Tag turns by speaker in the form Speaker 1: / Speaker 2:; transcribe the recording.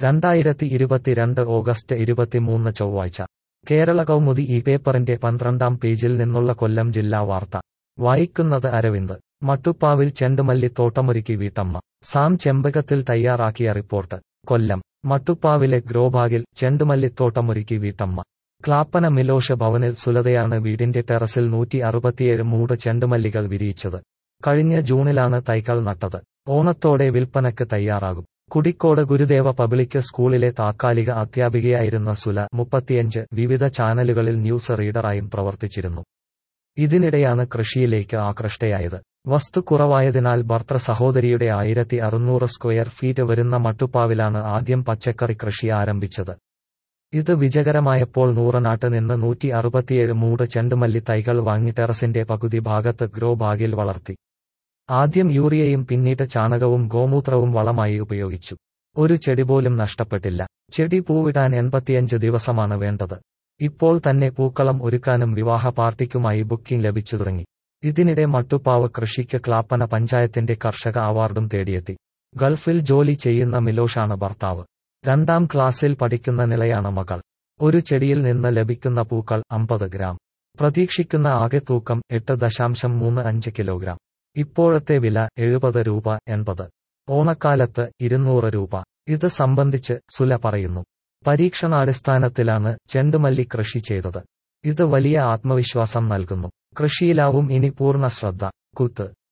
Speaker 1: രണ്ടായിരത്തി ഇരുപത്തിരണ്ട് ഓഗസ്റ്റ് ഇരുപത്തിമൂന്ന് ചൊവ്വാഴ്ച കേരള കൗമുദി ഈ പേപ്പറിന്റെ പന്ത്രണ്ടാം പേജിൽ നിന്നുള്ള കൊല്ലം ജില്ലാ വാർത്ത വായിക്കുന്നത് അരവിന്ദ് മട്ടുപ്പാവിൽ ചെണ്ടുമല്ലിത്തോട്ടമൊരുക്കി വീട്ടമ്മ സാം ചെമ്പകത്തിൽ തയ്യാറാക്കിയ റിപ്പോർട്ട് കൊല്ലം മട്ടുപ്പാവിലെ ഗ്രോബാഗിൽ ചെണ്ടുമല്ലിത്തോട്ടമൊരുക്കി വീട്ടമ്മ ക്ലാപ്പന മിലോഷ് ഭവനിൽ സുലതയാണ് വീടിന്റെ ടെറസിൽ നൂറ്റി അറുപത്തിയേഴ് മൂട് ചെണ്ടുമല്ലികൾ വിരിയിച്ചത് കഴിഞ്ഞ ജൂണിലാണ് തൈകൾ നട്ടത് ഓണത്തോടെ വിൽപ്പനയ്ക്ക് തയ്യാറാകും കുടിക്കോട് ഗുരുദേവ പബ്ലിക് സ്കൂളിലെ താത്കാലിക അധ്യാപികയായിരുന്ന സുല മുപ്പത്തിയഞ്ച് വിവിധ ചാനലുകളിൽ ന്യൂസ് റീഡറായും പ്രവർത്തിച്ചിരുന്നു ഇതിനിടെയാണ് കൃഷിയിലേക്ക് ആകൃഷ്ടയായത് വസ്തു കുറവായതിനാൽ ഭർത്തൃ സഹോദരിയുടെ ആയിരത്തി അറുന്നൂറ് സ്ക്വയർ ഫീറ്റ് വരുന്ന മട്ടുപ്പാവിലാണ് ആദ്യം പച്ചക്കറി കൃഷി ആരംഭിച്ചത് ഇത് വിജയകരമായപ്പോൾ നൂറനാട്ട് നിന്ന് നൂറ്റി അറുപത്തിയേഴ് മൂട് ചെണ്ടുമല്ലി തൈകൾ വാങ്ങി ടെറസിന്റെ പകുതി ഭാഗത്ത് ഗ്രോ ബാഗിൽ വളർത്തി ആദ്യം യൂറിയയും പിന്നീട് ചാണകവും ഗോമൂത്രവും വളമായി ഉപയോഗിച്ചു ഒരു ചെടി പോലും നഷ്ടപ്പെട്ടില്ല ചെടി പൂവിടാൻ എൺപത്തിയഞ്ച് ദിവസമാണ് വേണ്ടത് ഇപ്പോൾ തന്നെ പൂക്കളം ഒരുക്കാനും വിവാഹ പാർട്ടിക്കുമായി ബുക്കിംഗ് ലഭിച്ചു തുടങ്ങി ഇതിനിടെ മട്ടുപ്പാവ് കൃഷിക്ക് ക്ലാപ്പന പഞ്ചായത്തിന്റെ കർഷക അവാർഡും തേടിയെത്തി ഗൾഫിൽ ജോലി ചെയ്യുന്ന മിലോഷാണ് ഭർത്താവ് രണ്ടാം ക്ലാസ്സിൽ പഠിക്കുന്ന നിലയാണ് മകൾ ഒരു ചെടിയിൽ നിന്ന് ലഭിക്കുന്ന പൂക്കൾ അമ്പത് ഗ്രാം പ്രതീക്ഷിക്കുന്ന ആകെ തൂക്കം എട്ട് ദശാംശം മൂന്ന് അഞ്ച് കിലോഗ്രാം ഇപ്പോഴത്തെ വില എഴുപത് രൂപ എൺപത് ഓണക്കാലത്ത് ഇരുന്നൂറ് രൂപ ഇത് സംബന്ധിച്ച് സുല പറയുന്നു പരീക്ഷണാടിസ്ഥാനത്തിലാണ് ചെണ്ടുമല്ലി കൃഷി ചെയ്തത് ഇത് വലിയ ആത്മവിശ്വാസം നൽകുന്നു കൃഷിയിലാവും ഇനി പൂർണ്ണ ശ്രദ്ധ കുത്ത്